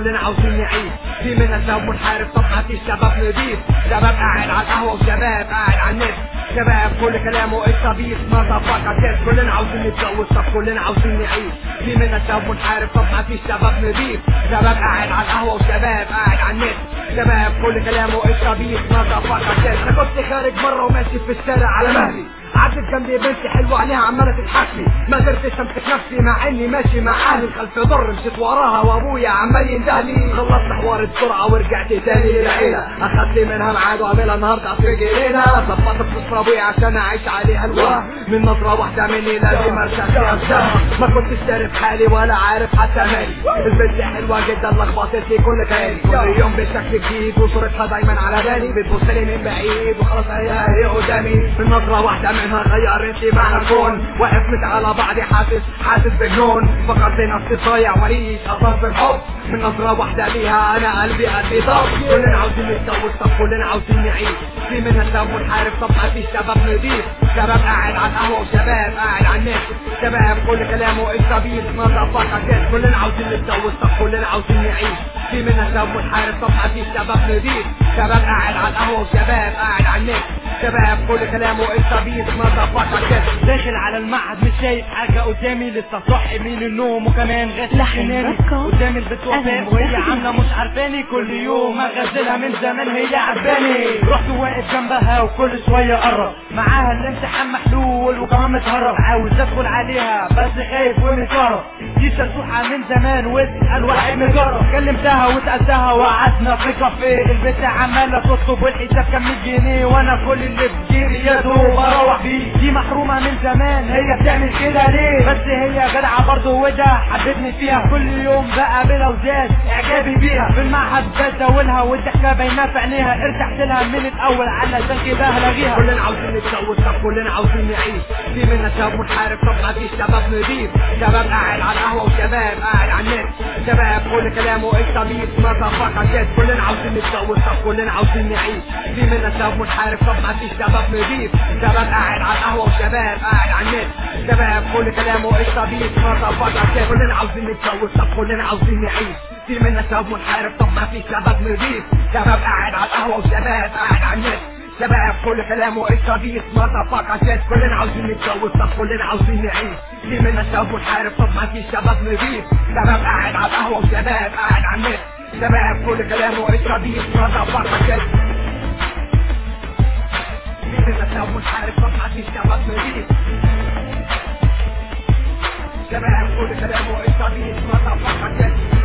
كلنا عاوزين نعيش في منا شباب منحارب طب ما فيش شباب نضيف شباب قاعد على القهوة وشباب قاعد على النت شباب كل كلامه الطبيب ما طبقة كلنا عاوزين نتجوز طب كلنا عاوزين نعيش في منا شباب منحارب طب ما فيش شباب نضيف شباب قاعد على القهوة وشباب قاعد على النت شباب كل كلامه الطبيب ما طبقة انا كنت خارج مرة وماشي في الشارع على مهلي عدت جنبي بنت حلوة عليها عمالة تضحكلي ما قدرتش امسك نفسي مع اني ماشي مع اهلي خلف ضر مشيت وراها وابويا عمال يندهلي خلصت حوار بسرعة ورجعت تاني للعيلة اخدت منها ميعاد وعملها النهاردة في جنينة ظبطت فلوس ابويا عشان اعيش عليها الوهم من نظرة واحدة مني لازم ارجع فيها الدم ما كنتش عارف حالي ولا عارف حتى مالي البنت حلوة جدا لخبطت لي كل كياني كل يوم بشكل جديد وصورتها دايما على بالي بتبص لي من بعيد وخلاص هي هي قدامي من نظرة واحدة منها غيرت لي معنى الكون واقف مت على بعضي حاسس حاسس بجنون فكرت نفسي ضايع وليش اثر في الحب من نظرة واحدة ليها انا قلبي قلبي ضاب كلنا عاوزين نتجوز طب كلنا عاوزين نعيش في منها شباب منحارب طب ما فيش شباب نضيف شباب قاعد على القهوة وشباب قاعد على النت شباب كل كلامه الطبيب ما طبقة كلنا عاوزين نتجوز طب كلنا عاوزين نعيش في منها شباب منحارب طب ما فيش شباب نضيف شباب قاعد على القهوة وشباب قاعد على النت شباب كل كلامه الطبيب ما طبقة داخل على المعهد مش شايف حاجة قدامي لسه صاحي من النوم وكمان غاسل لحن سناني ركض. قدام البيت أنا وفاء وهي متأكد. عاملة مش عارفاني كل يوم اغسلها من زمان هي عارفاني رحت واقف جنبها وكل شوية قرب معاها الامتحان محلول وكمان متهرب عاوز ادخل عليها بس خايف ومتهرب دي شلتوحة من زمان واسأل واحد مجرب كلمتها وسألتها وقعدنا في كافيه البنت عمالة تطلب والحساب كان 100 جنيه وانا كل اللي في جيبي يا دوب بروح بيه دي محرومة من زمان هي بتعمل كده ليه بس هي جدعة برضه وده حبتني فيها كل يوم بقابلها وزاد اعجابي بيها في المعهد بزولها والضحكة باينة في عينيها ارتحت لها من الاول علشان كده هلاقيها كلنا عاوزين نتجوز طب كلنا عاوزين نعيش في منا شباب منحارب طب ما فيش شباب نضيف شباب قاعد على القهوة وشباب قاعد على النت شباب كل كلامه الطبيب ما طبقة كلنا عاوزين نتجوز طب كلنا عاوزين نعيش في منا شباب منحارب طب ما فيش شباب نضيف شباب قاعد على القهوة وشباب قاعد على النت شباب كل كلامه الطبيب ما طبقة كلنا عاوزين نتجوز طب كلنا عاوزين نعيش في منا شباب منحارب طب ما فيش شباب نضيف شباب قاعد على القهوة وشباب قاعد على النت شباب كل كلامه الطبيب ما طبقة كلنا عاوزين نتجوز طب كلنا عاوزين نعيش في منا شباب منحارب طب ما فيش شباب نضيف شباب قاعد على القهوة وشباب قاعد على النت شباب كل كلامه الطبيب ما طبقة في منا شباب منحارب طب ما فيش شباب نضيف شباب كل كلامه الطبيب ما طبقة